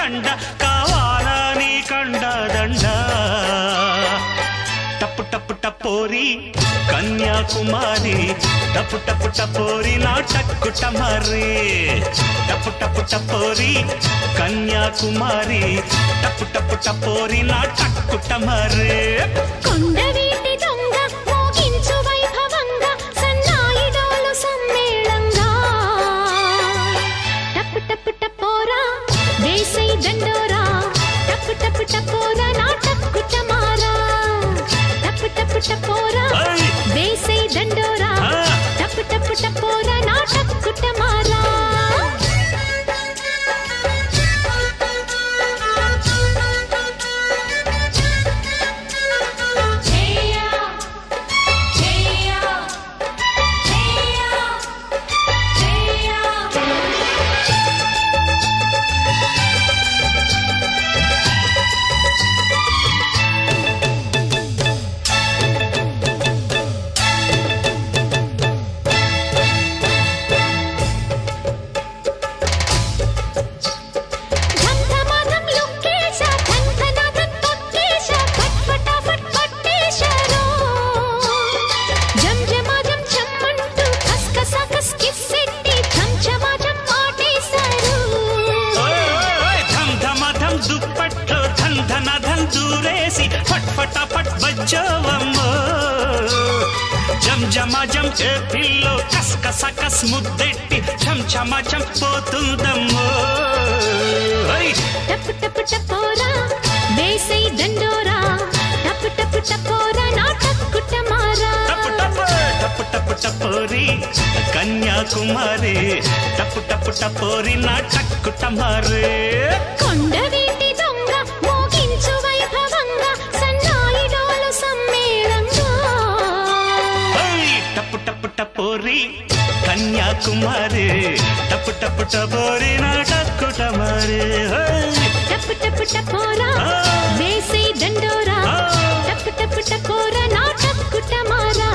దండ కావాలా నీ కండదండ టప్పు టప్పు టపోరి కన్యాకుమారి టప్పు టప్పు టపోరి నా టక్కు టమరి టప్పు టప్పు టపోరి కన్యాకుమారి టప్పు టప్పు టపోరి నా టక్కు టమరి కొండవీటి దొంగ మోగించు వైభవంగా సన్నాయిడోలు సమ్మేళంగా టప్పు టప్పు టపోరా వేసై దండోరా టప్పు టప్పు టపోరా నా టక్కు టమారా టప్పు టప్పు టపోరా ఐ! వేసై దండోరా ఆ! టప్పు టప్పు టపోరా నా టక్కు టమారా ధంధమాధం లుక్కేశ ధంధనాథం తొక్కేశ ఫట్ ఫటాఫట్ పట్టేశారో జంజమాజం చమ్మంటూ కస్కసా కస్కిస్సెట్టి ఛంఛమాజం ఆటేశారు ఓయ్ ఓయ్ ఓయ్ ధమ్ ధమ ధమ్ దుప్పట్లో ధన్ ధన ధన్ దూరేసి ఫట్ ఫట ఫట్ బజ్జోవమ్మో జం జమ జం చేతిల్లో కస్ కస కస్ ముద్దెట్టి ఛం ఛమ ఛం పోతుందమ్మో ఓయ్ టప్పు టప్పు టపోరా వేసై దండోరా టప్పు టప్పు టపోరా నా టక్కు టమారా టప్పు టప్పు టప్పు టప్పు టపోరి కన్యాకుమారి టప్పు టప్పు టపోరి నా టక్కు టమారే కొండవీటి దొంగ మోగించు వైభవంగా సన్నాయిడోలు సమ్మేళంగా ఓయ్ టప్పు టప్పు టపోరి కన్యాకుమారి టప్పు టప్పు టపోరి నా టక్కు టమారే ఓయ్ టప్పు టప్పు టపోరా వేసై దండోరా టప్పు టప్పు టపోరా నా టక్కు టమారా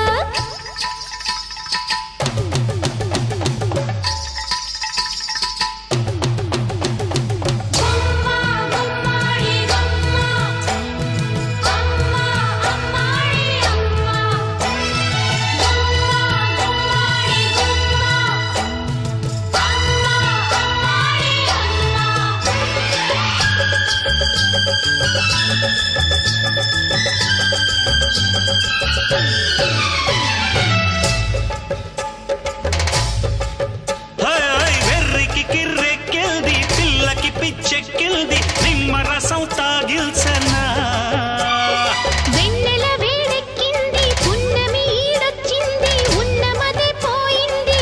ఓయ్ ఓయ్ వెర్రికి కిర్రెక్కిల్ది పిల్లకి పిచ్చెక్కిల్ది నిమ్మరసం తాగిల్సనా వెన్నెల వేడెక్కింది పున్నమి ఈడొచ్చింది ఉన్నమదే పోయింది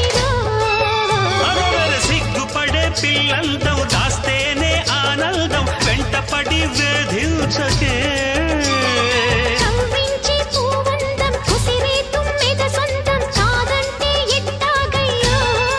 అరవర సిగ్గుపడే పిల్లందం దాస్తేనే ఆనందం వెంటపడి వేధించకే కవ్వించే పూవందం కుసిరే తుమ్మెద సొంతం కాదంటే ఎట్టాగయ్యో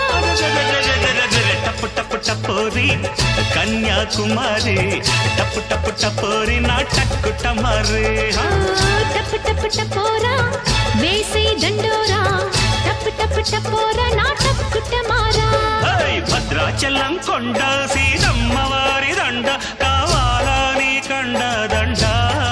టప్పు టప్పు టపోరి కన్యాకుమారి టప్పు టప్పు టపోరి నా టక్కు టమారి ఆ, టప్పు టప్పు టపోరా వేసే దండోరా టప్పు టప్పు టపోరా నా టప్పు టమారా ఓయ్ భద్రాచలం కొండ సీతమ్మ వారి దండ కావాలా నీ కండ దండ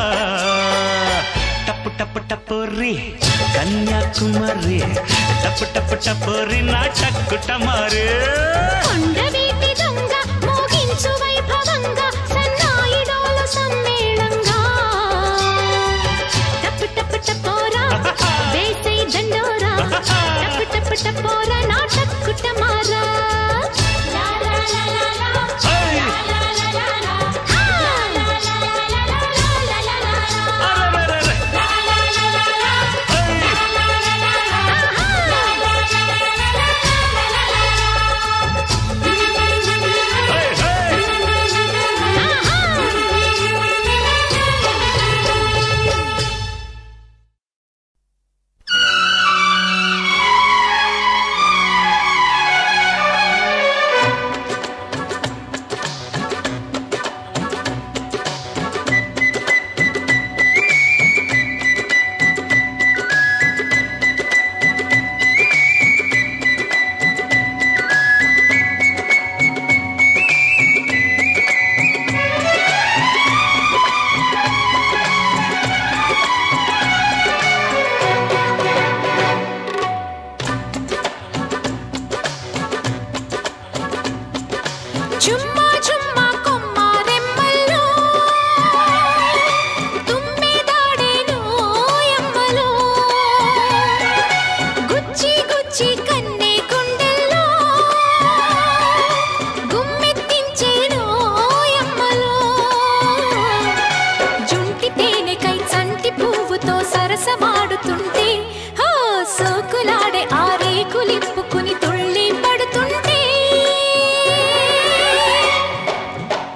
టప్పు టప్పు టపోరి కన్యాకుమారి టప్పు టప్పు టపోరి నా టక్కు టమారి కొండవీటి దొంగ మోగించు వైభవంగా సన్నాయిడోలు సమ్మేళంగా టప్పు టప్పు టపోరా వేసై దండోరా టప్పు టప్పు టపోరా నా టక్కు టమారా ఓయ్ అరెరెరెరె. ఓయ్ ఆ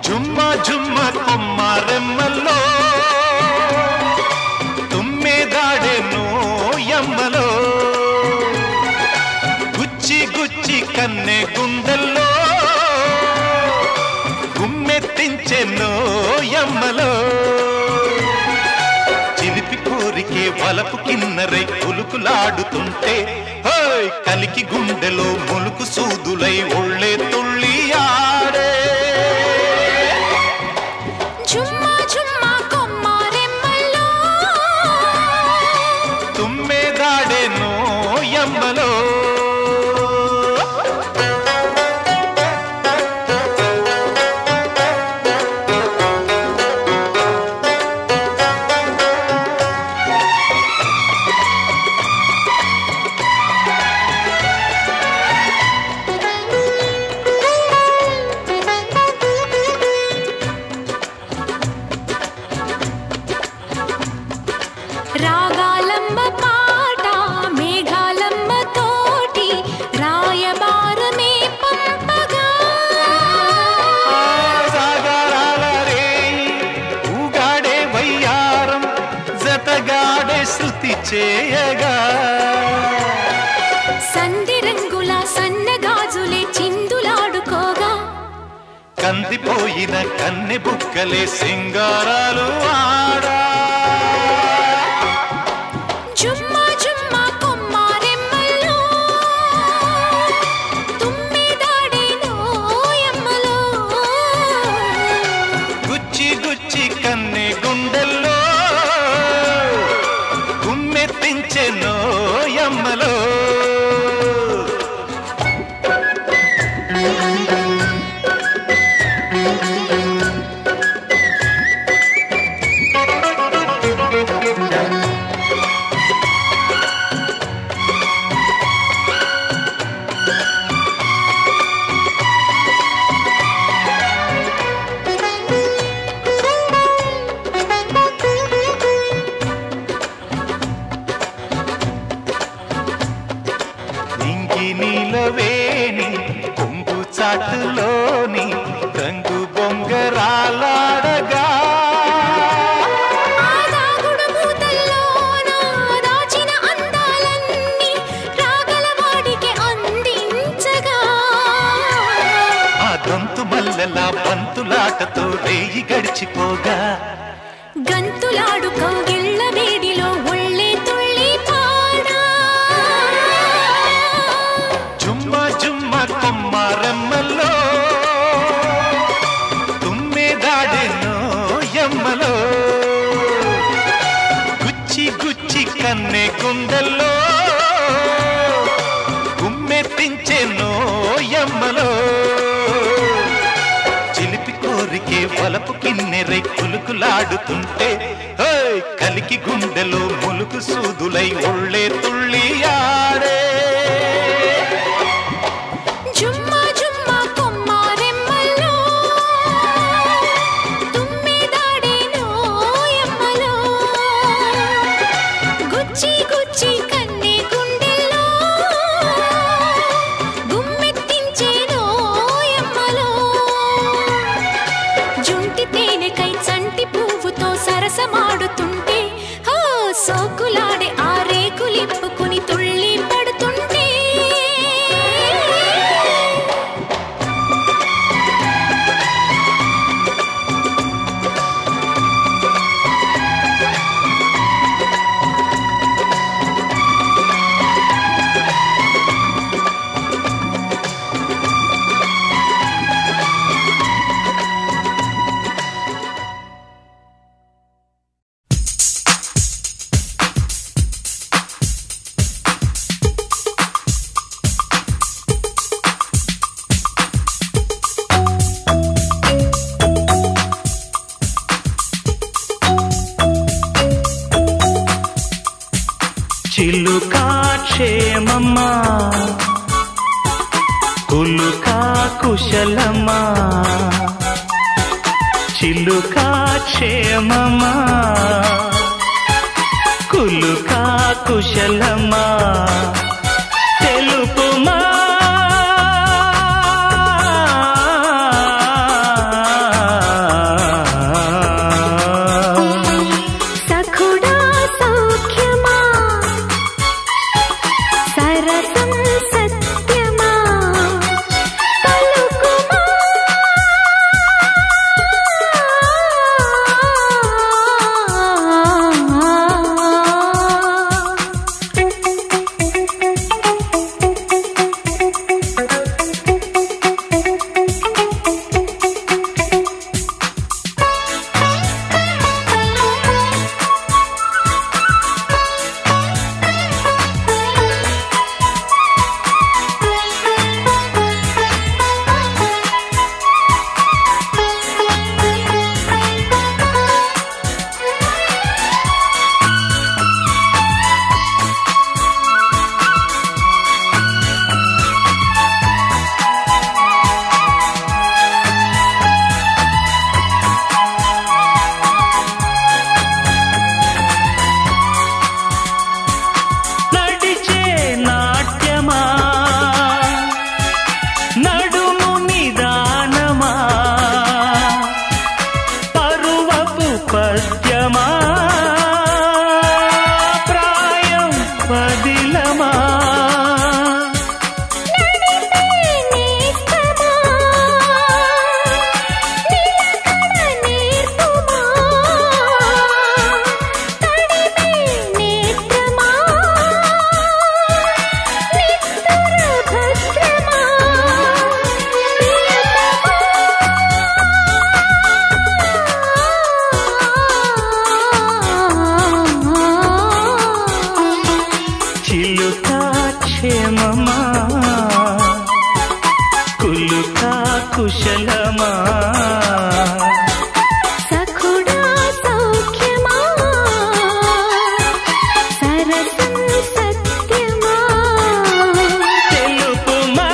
జుమ్మ జుమ్మ కుమ్మారెమ్మల్లో తుమ్మెదాడే నోయమ్మలో గుచ్చి గుచ్చి కన్నె గుండెల్లో గుమ్మెత్తించే నోయమ్మలో చిలిపి కోరికే వలపు కిన్నరై కులుకులాడుతుంటే హోయ్ కలికి గుండెలో ములుకు సూదులై ఒళ్ళే తుళ్ళి ఆడే ఝుమ్మా ఝుమ్మా కొమ్మారెమ్మల్లో తుమ్మెదాడే నోయమ్మలో రాగాలమ్మ పాట మేఘాలమ్మ తోటి రాయబారమే పంపగా సాగరాల రేయి, ఊగాడే వయ్యారం జతగాడే శృతి చేయగా సంధి రంగుల సన్నగాజులే చిందులాడుకోగా కందిపోయిన కన్నె బుక్కలే సింగారాలు ఆడా ఝుమ్మా ఝుమ్మా కొమ్మారెమ్మల్లో తుమ్మెదాడే నోయమ్మలో గుచ్చి గుచ్చి కన్నె గుండెల్లో గుమ్మెత్తించే నోయమ్మలో ఇంగి నీలవేణి కొంగు చాటులోని రంగు బొంగరాలాడగా ఆ దాగుడు మూతల్లోన దాచిన అందాలన్నీ రాగలవాడికి అందించగా ఆ దొంతు మల్లెల బంతులాటతో రేయి గడిచిపోగా గంతులాడు కౌగిళ్ళ వేడిలో ఒళ్ళే తుళ్ళి పాడా జుమ్మ జుమ్మ కొమ్మారమ్మలో తుమ్మెదాడెనో ఎమ్మలో గుచ్చి గుచ్చి కన్నె గుండెల్లో గుమ్మెత్తించెనో ఎమ్మలో చిలిపి కోరికే వలపు కిన్నెరై కులుకులాడుతుంటే హోయ్ కలికి గుండెలో ములుకు సూదులై ఒళ్ళే తుళ్ళి ఆడే జుమ్మా జుమ్మా కొమ్మారెమ్మల్లో తుమ్మెదాడే నోయమ్మలో గుచ్చి గుచ్చి కన్నె గుండెల్లో గుమ్మెత్తించే నోయమ్మలో జుంటి తేనెకై చంటి పువ్వుతో సరసమాడుతుంటే హో సోకులాడే ఆ రేకులిప్పుకుని తుళ్ళి పడుతుంటే చిలుకా క్షేమమ్మా కులుకా కుశలమా చిలుకా క్షేమమా కులుకా కుశలమా తెలుపుమా పద్యమా ప్రాయం పదిలమా చిలుక క్షేమమా కులుక కుశలమా సఖుడా సౌఖ్యమా సరసం సత్యమా తెలుపుమా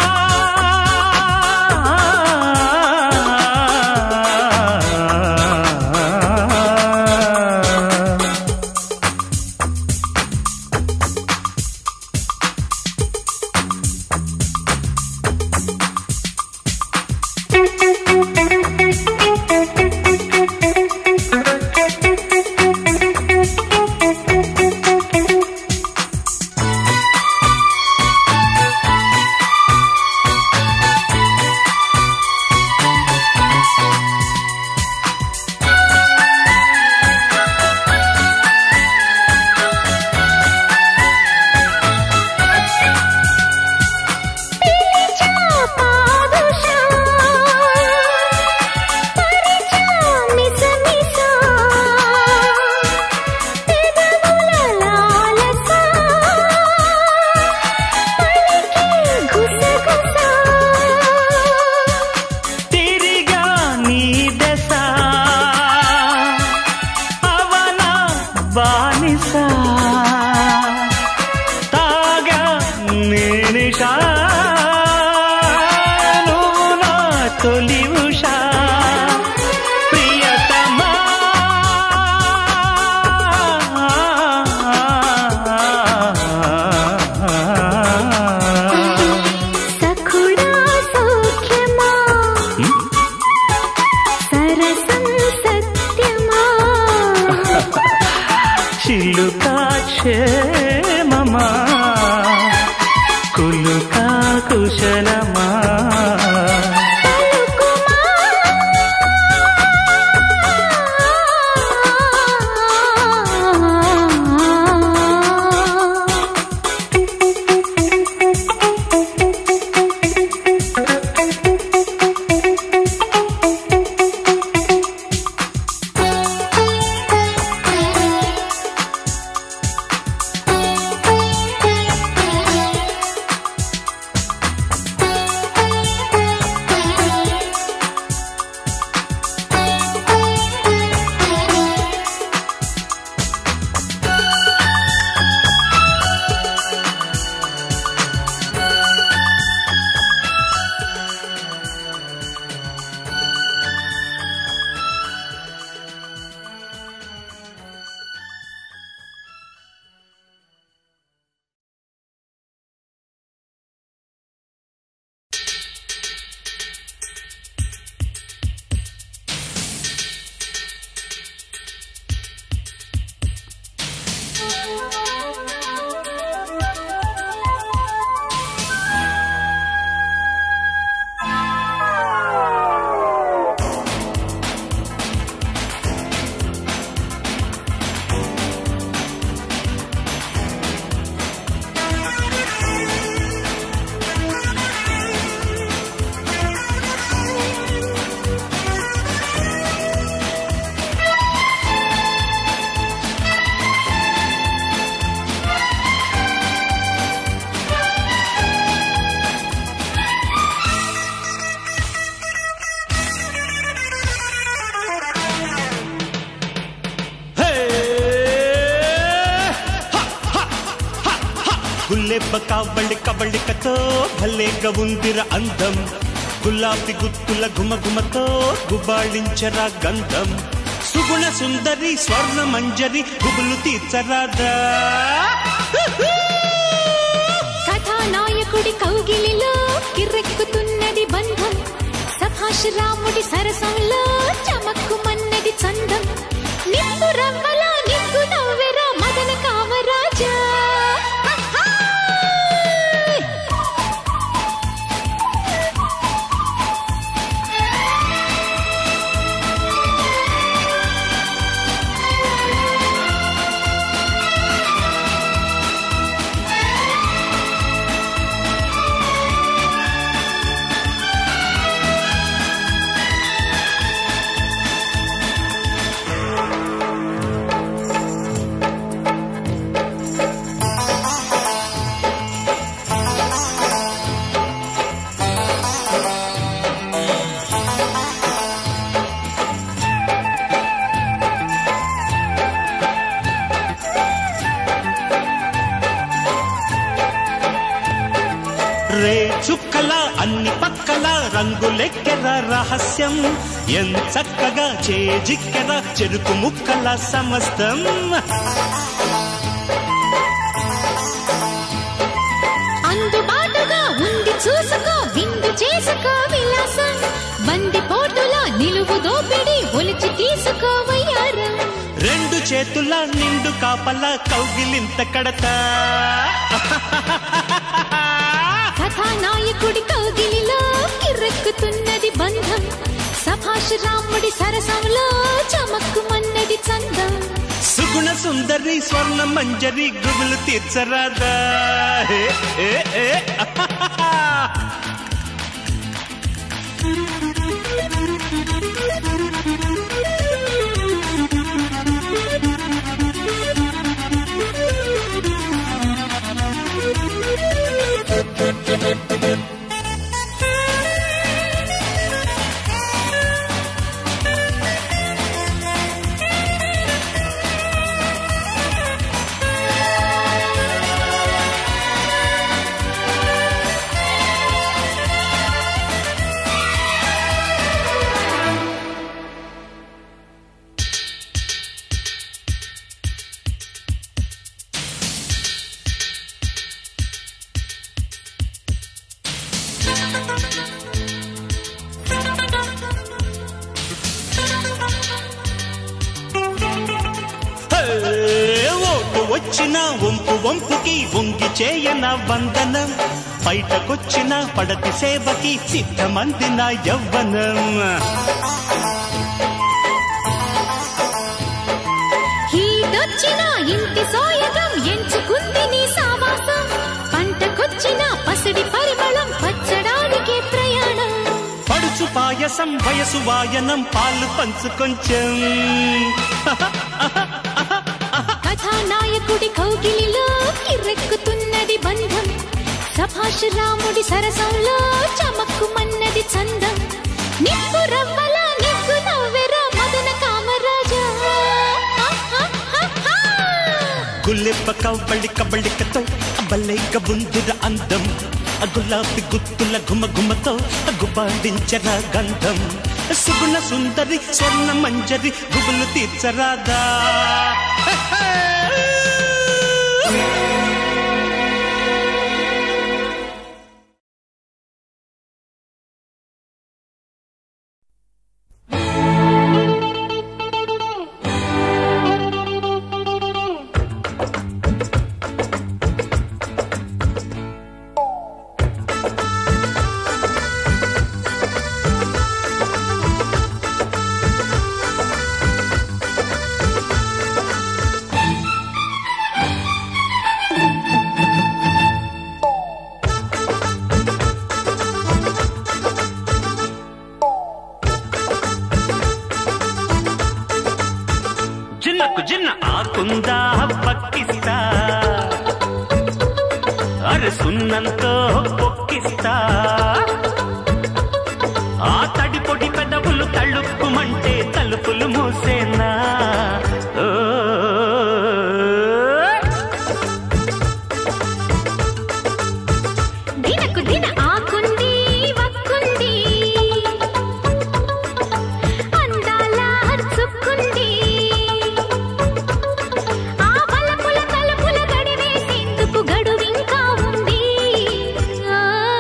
పిలిచా పాదుషా పరిచా మిసమిసా పెదవుల లాలసా పలికి గుసగుసా తిరిగా నీ దశ అవన బానిస తాగా నేనిషా నువ్వు నా తొలి ఉషా ప్రియతమా సఖుడా సౌఖ్యమా సరసం సత్యమా చిలుక క్షేమమా కులుక కుశలమా గుల్లెబ్బ కబళి కబళికతో భలేగా ఉందిర అందం గులాబీ గుత్తుల గుమగుమతో గుబాళించరా గంధం సుగుణ సుందరి స్వర్ణ మంజరి గుబులు తీర్చరాదా కథానాయకుడి కౌగిలిలో కిర్రెక్కుతున్నది బంధం సభాష్ రాముడి సరసంలో చమక్కుమన్నది చందం రంగులెక్కెర రహస్యం ఎంచక్కగా చేజిక్కెర చెరుకు ముక్కల సమస్తం అందుబాటుగా ఉంది చూసుకో విందు చేసుకో విలాసం బంది పోటులా నిలువు దోపిడి ఒలిచి తీసుకో వయ్యారం రెండు చేతుల నిండు కాపల కౌగిలింత కడతా కథానాయకుడి కౌగిలిలో కిర్రెక్కుతున్నది బంధం సభాష్ రాముడి సరసంలో చమక్కుమన్నది చందం సుగుణ సుందరి స్వర్ణ మంజరి గుబులు తీర్చరాదా ఏ, ఏ, ఏ, హే, ఓటు వచ్చిన వంపు వంపుకి వంగి చేయన వందనం బయటకొచ్చిన పడతి సేవకి సిద్ధమందిన యవ్వనం హీటొచ్చిన ఇంటి సోయగం ఎంచుకుంది నీ సావాసం పంటకొచ్చిన పసిడి పరిమళం పచ్చడానికి ప్రయాణం పడుచు పాయసం వయసు వాయనం పాలు పంచు కొంచెం కథానాయకుడి కౌగిలిలో కిర్రెక్కుతున్నది బంధం సభాష్ రాముడి సరసంలో చమక్కుమన్నది చందం నిప్పు రవ్వల నిగ్గు నవ్వెరా మదన కామరాజా హా, హా, హా, హా. గుల్లెప్ప కవ్వళి కబళికతో బల్లైక బుందిర అందం ఆ గులాబీ గుత్తుల ఘుమ ఘుమతో గుబాడించర గంధం సుగుణ సుందరి స్వర్ణ మంజరి గుబులు తీర్చరాదా జిన్నకు జిన్న ఆకుందా పక్కిస్తా అరే సున్నంతో పొక్కిస్తా ఆ తడి పొడి పెదవులు తళుక్కుమంటే తలుపులు మూసేనా ఓ. దినకు దిన ఆకుంది వక్కుంది అందాల చుక్కుంది ఆ బలపుల తలుపుల గడివేసేందుకు గడువింకా ఉంది ఆ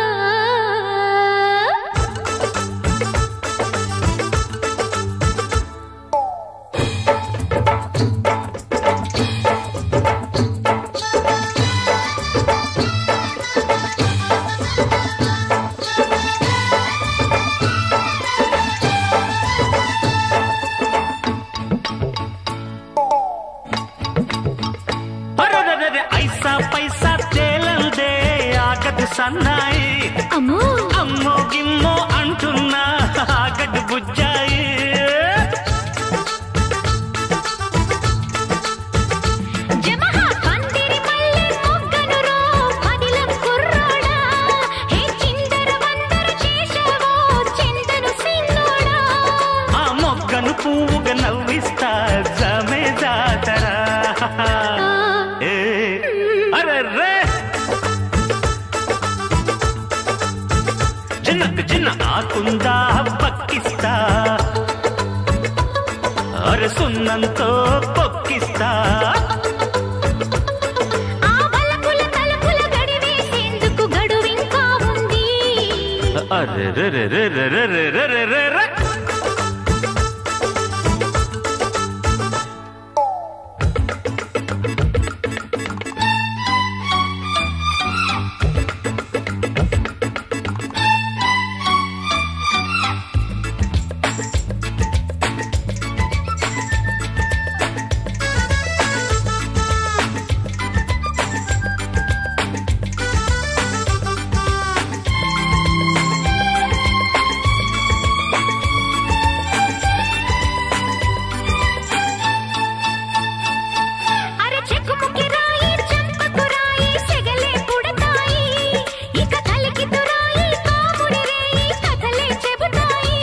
అరెరెరెరె, ఐసా పైసా తేలందే ఆగదు సన్నాయి అమ్మో అమ్మో గిమ్మో అంటున్నా ఆగదు బుజ్జాయి జమహా పందిరి మల్లె మొగ్గను రో పదిలం కుర్రోడా హే చిందర వందర చేశావో చందను సిన్నోడా ఆ మొగ్గను పువ్వుగా నవ్విస్తా జమే జాతరా ఏ, అరెర్రే. చిన్నకు చిన్న ఆకు అరే సున్నంతో పొక్కిస్తా ఆ వలపుల తలుపుల గడివేసేందుకు గడువింకా ఉంది అరే రే రే రే రే రే రే రే రే రే రే. అర చెక్కుముకి రాయి చంపకు రాయి సెగలే పుడతాయి ఇక కలికి తురాయి కాముడి రేయి కథలే చెబుతాయి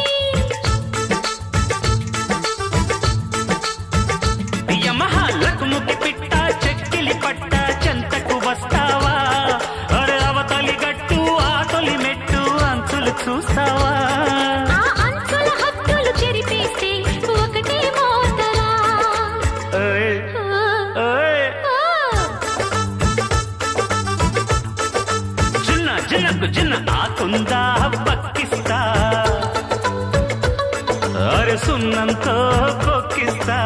యమహ లకుముకి పిట్ట చెక్కిలి పట్ట చెంతకు వస్తావా అరే అవతలి గట్టు ఆ తొలి మెట్టు అంచులు చూస్తావా ఆ అంచుల హద్దులు చెరిపేస్తే ఒకటే మోతరా ఓయ్, ఓయ్. చిన్న చిన్నకు చిన్న ఆకుందా పక్కిస్తా అరే సున్నంతో పొక్కిస్తా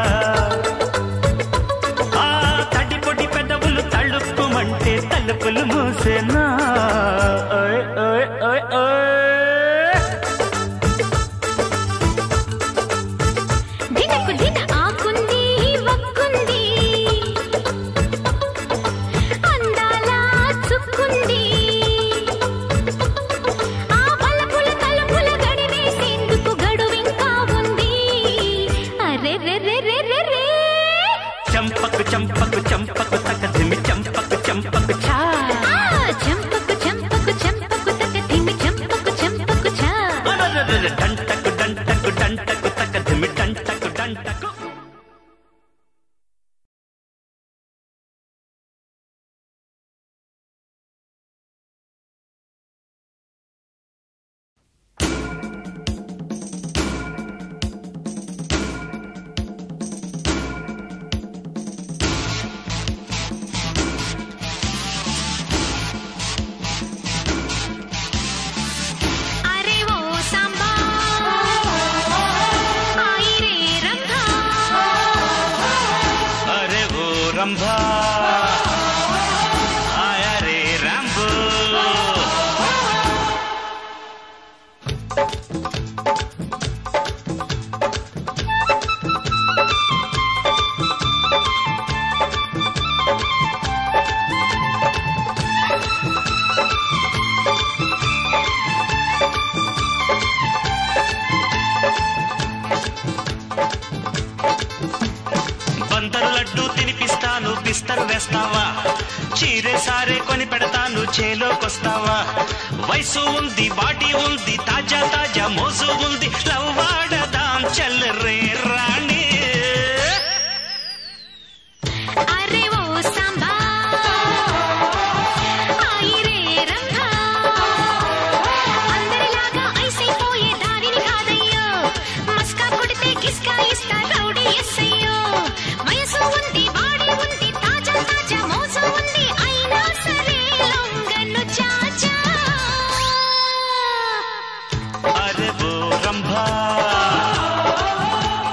ఆ తడి పొడి పెదవులు తలుపుమంటే తలుపులు మూసేనా ఓయ్, ఓయ్, ఓయ్, ఓయ్. దినకు దిన ఆకుంది వక్కుంది అందాల చుక్కుంది ఆ వలపుల తలుపుల గడివేసేందుకు గడువింకా ఉంది అరే రే రే రే రే రే చంపకు చంపకు చంపకు తకధిమి చంపకు చంపకు ఛా ఆ చంపకు చంపకు చంపకు తక తిమి చంపకు చంపకు చా అరరరర డంటకు డంటకు డంటకు తకధిమి డంటకు డంటకు అరే ఓ సాంబా ఆయి రే రంగా అరే ఓ రంభా ఆయా రే రాంబో బందరు లడ్డు తినిపిస్తాను బిస్తరు వేస్తావా చీరే సారే కొని పెడతాను చేలోకొస్తావా వయసు ఉంది బాడీ ఉంది తాజా తాజా మోజు ఉంది లవ్వాడదాం చల్లరే రాణి అరే ఓ సాంబా ఆయి రే రంగా అందరిలాగా ఐసైపోయే దారిని కాదయ్యో మస్కా కొడితే కిస్కా ఇస్తా రౌడీ ఎస్సయ్యో వయసు ఉంది బాడీ ఉంది తాజా తాజా మోజు ఉంది అయినా సరే లొంగను చాచా అరే ఓ రంభా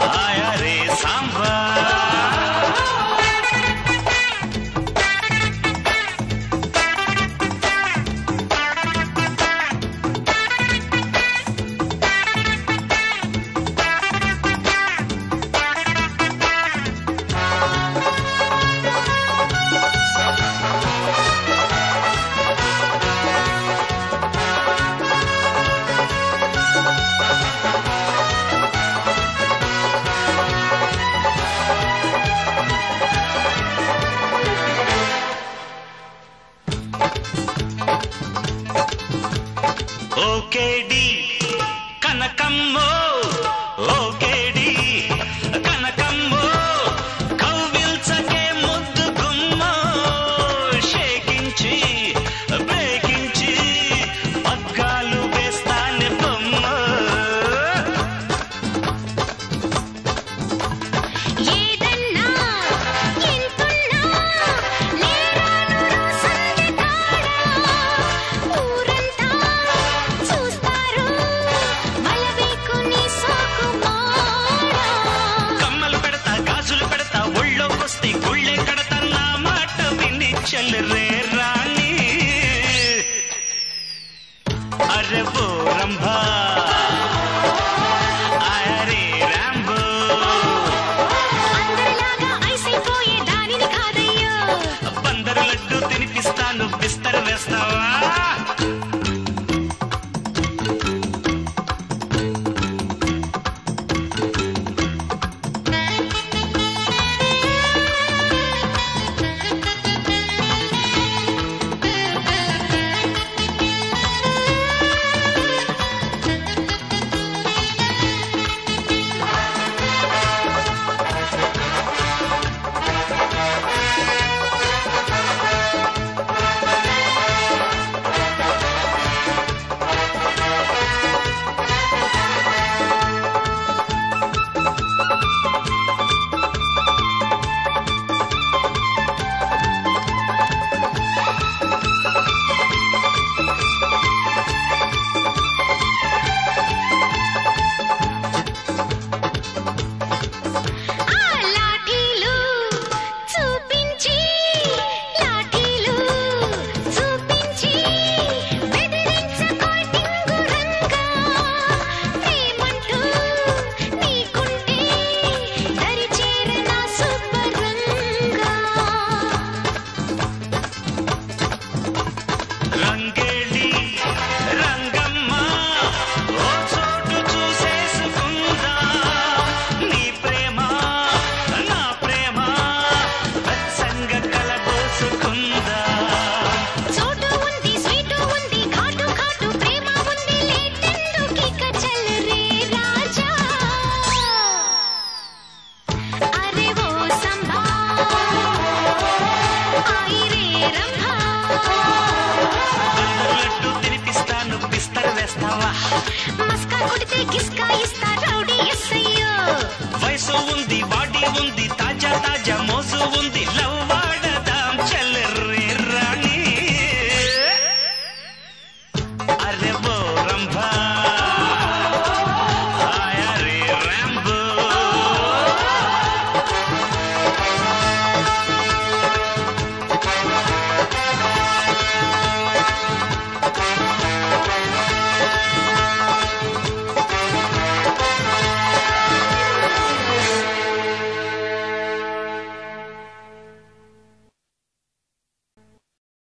కొడితే గిస్కా ఇస్తా రౌడీ ఎస్ అయ్యో వయసు ఉంది బాడీ ఉంది